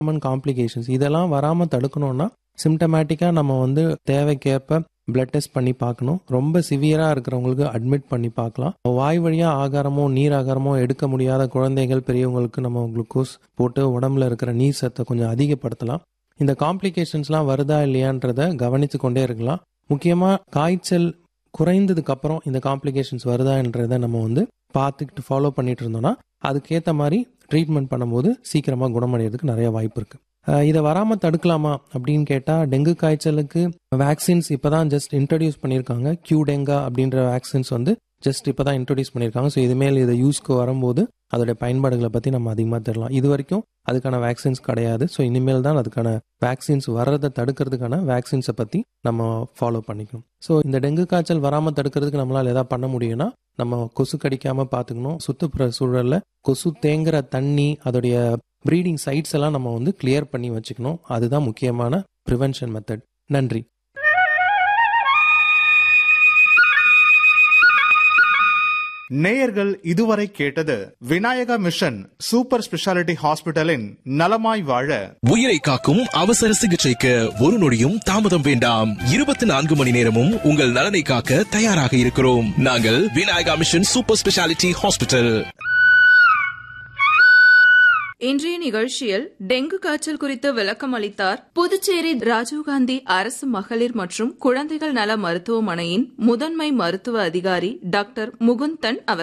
common complications இதெல்லாம் வராமல் தடுக்கணும்னா சிம்டமேட்டிக்காக நம்ம வந்து தேவைக்கேற்ப பிளட் டெஸ்ட் பண்ணி பார்க்கணும் ரொம்ப சிவியராக இருக்கிறவங்களுக்கு அட்மிட் பண்ணி பார்க்கலாம் வாய் வழியாக ஆகாரமோ நீர் ஆகாரமோ எடுக்க முடியாத குழந்தைகள் பெரியவங்களுக்கு நம்ம குளுக்கோஸ் போட்டு உடம்புல இருக்கிற நீர் சத்தை கொஞ்சம் அதிகப்படுத்தலாம் இந்த காம்ப்ளிகேஷன்ஸ்லாம் வருதா இல்லையான்றத கவனித்து கொண்டே இருக்கலாம் முக்கியமாக காய்ச்சல் குறைந்ததுக்கு அப்புறம் இந்த காம்ப்ளிகேஷன்ஸ் வருதான்றதை நம்ம வந்து பார்த்துக்கிட்டு ஃபாலோ பண்ணிட்டு இருந்தோம்னா அதுக்கேற்ற மாதிரி ட்ரீட்மெண்ட் பண்ணும்போது சீக்கிரமாக குணமடைகிறதுக்கு நிறைய வாய்ப்பு இருக்கு அஹ் இதை வராமல் தடுக்கலாமா அப்படின்னு கேட்டால் டெங்கு காய்ச்சலுக்கு வேக்சின்ஸ் இப்போ தான் ஜஸ்ட் இன்ட்ரடியூஸ் பண்ணியிருக்காங்க கியூ டெங்கா அப்படின்ற வேக்சின்ஸ் வந்து ஜஸ்ட் இப்போ தான் இன்ட்ரடியூஸ் பண்ணியிருக்காங்க ஸோ இதுமேல் இதை யூஸ்க்கு வரும்போது அதோடைய பயன்பாடுகளை பற்றி நம்ம அதிகமாக தெரியலாம் இது வரைக்கும் அதுக்கான வேக்சின்ஸ் கிடையாது ஸோ இனிமேல் தான் அதுக்கான வேக்சின்ஸ் வர்றதை தடுக்கிறதுக்கான வேக்சின்ஸை பற்றி நம்ம ஃபாலோ பண்ணிக்கணும் ஸோ இந்த டெங்கு காய்ச்சல் வராமல் தடுக்கிறதுக்கு நம்மளால் எதாவது பண்ண முடியும்னா நம்ம கொசு கடிக்காம பார்த்துக்கணும் சுற்றுப்புற சூழலில் கொசு தேங்குற தண்ணி அதோடைய ப்ரீடிங் சைட்ஸ் எல்லாம் நம்ம வந்து கிளியர் பண்ணி வச்சுக்கணும் அதுதான் முக்கியமான ப்ரிவென்ஷன் மெத்தட் நன்றி நேயர்கள் இதுவரை கேட்டது விநாயகா மிஷன் சூப்பர் ஸ்பெஷாலிட்டி ஹாஸ்பிட்டலின் நலமாய் வாழ உயிரை காக்கும் அவசர சிகிச்சைக்கு ஒரு நொடியும் தாமதம் வேண்டாம் இருபத்தி நான்கு மணி நேரமும் உங்கள் நலனை காக்க தயாராக இருக்கிறோம் நாங்கள் Vinayaka mission super speciality hospital இன்றைய நிகழ்ச்சியில் டெங்கு காய்ச்சல் குறித்து விளக்கம் அளித்தார் புதுச்சேரி ராஜீவ்காந்தி அரசு மகளிர் மற்றும் குழந்தைகள் நல மருத்துவமனையின் முதன்மை மருத்துவ அதிகாரி டாக்டர் முகுந்தன் அவர்